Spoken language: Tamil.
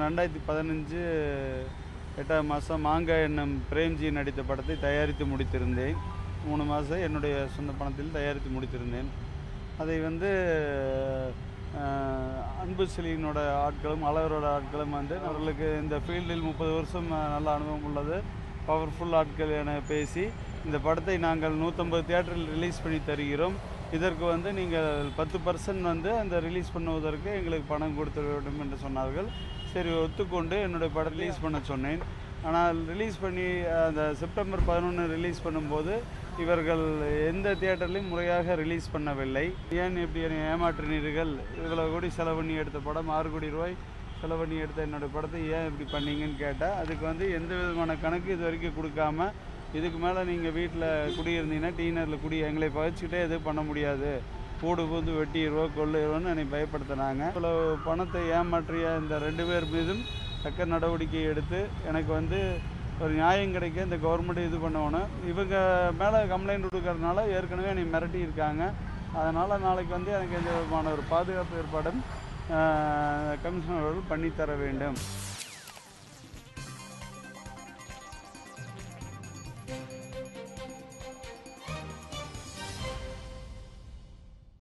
நான் ரெண்டாயிரத்தி பதினஞ்சு எட்டாம் மாதம் மாங்காய் என்னும் பிரேம்ஜி நடித்த படத்தை தயாரித்து முடித்திருந்தேன் மூணு மாதம் என்னுடைய சொந்த பணத்தில் தயாரித்து முடித்திருந்தேன் அதை வந்து அஹ், அன்பு செலியனோட ஆட்களும் அழகரோட ஆட்களும் வந்து அவர்களுக்கு இந்த ஃபீல்டில் முப்பது வருஷம் அஹ், நல்ல அனுபவம் உள்ளது பவர்ஃபுல் ஆட்கள் என பேசி இந்த படத்தை நாங்கள் நூற்றம்பது தியேட்டரில் ரிலீஸ் பண்ணி தருகிறோம் இதற்கு வந்து நீங்கள் பத்து பர்சன்ட் வந்து அந்த ரிலீஸ் பண்ணுவதற்கு எங்களுக்கு பணம் கொடுத்து வேண்டும் என்று சொன்னார்கள் சரி ஒத்துக்கொண்டு என்னுடைய படம் ரிலீஸ் பண்ண சொன்னேன் ஆனால் ரிலீஸ் பண்ணி அந்த செப்டம்பர் பதினொன்று ரிலீஸ் பண்ணும்போது இவர்கள் எந்த தியேட்டர்லையும் முறையாக ரிலீஸ் பண்ணவில்லை ஏன் இப்படி என்னை ஏமாற்றினீர்கள் இவ்வளோ கோடி செலவு பண்ணி எடுத்த படம் ஆறு கோடி ரூபாய் செலவு பண்ணி எடுத்த என்னோடய படத்தை ஏன் இப்படி பண்ணீங்கன்னு கேட்டால் அதுக்கு வந்து எந்த விதமான கணக்கு இது வரைக்கும் கொடுக்காம இதுக்கு மேலே நீங்கள் வீட்டில் குடியிருந்தீங்கன்னா டீனரில் குடி எங்களை பகிச்சுக்கிட்டே எதுவும் பண்ண முடியாது கூடு பூந்து வெட்டிடுவோ கொள்ளுவோன்னு என்னை பயப்படுத்தினாங்க இவ்வளோ பணத்தை ஏமாற்றிய இந்த ரெண்டு பேர் மீதும் தக்க நடவடிக்கை எடுத்து எனக்கு வந்து ஒரு நியாயம் கிடைக்க இந்த கவர்மெண்ட் இது பண்ணணும் இவங்க மேலே கம்ப்ளைண்ட் கொடுக்கறதுனால ஏற்கனவே என்னை மிரட்டி இருக்காங்க அதனால் நாளைக்கு வந்து எனக்கு எந்த விதமான ஒரு பாதுகாப்பு ஏற்பாடும் கமிஷனர் அவர்கள் பண்ணித்தர வேண்டும்